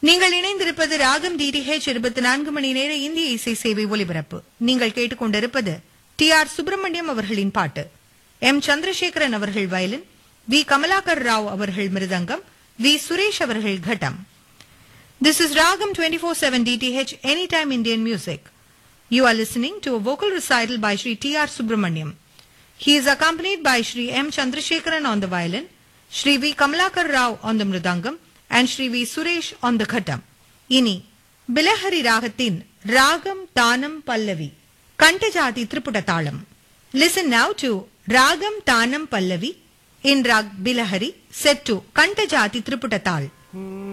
நீங்கள் இணைந்திருப்பது ராகம் டிடிஹெச் இருபத்தி நான்கு மணி நேர இந்திய இசை சேவை ஒலிபரப்பு நீங்கள் கேட்டுக்கொண்டிருப்பது டி ஆர் சுப்பிரமணியம் அவர்களின் பாட்டு எம் சந்திரசேகரன் அவர்கள் வயலின் வி கமலாகர் ராவ் அவர்கள் மிருதங்கம் வி சுரேஷ் அவர்கள் கட்டம் This is Ragam 24/7 DTH Anytime Indian Music. You are listening to a vocal recital by Sri T R Subramaniam. He is accompanied by Sri M Chandrasekharan on the violin, Sri V Kamalakar Rao on the mridangam, and Sri V Suresh on the khatam. இனி பிலஹரி ராகத்தின் ராகம் தானம் பல்லவி கண்டஜாதி திரிபுட தாளம் listen now to ragam tanam pallavi in raag Bilahari set to Khandajati Triputa taal Mm.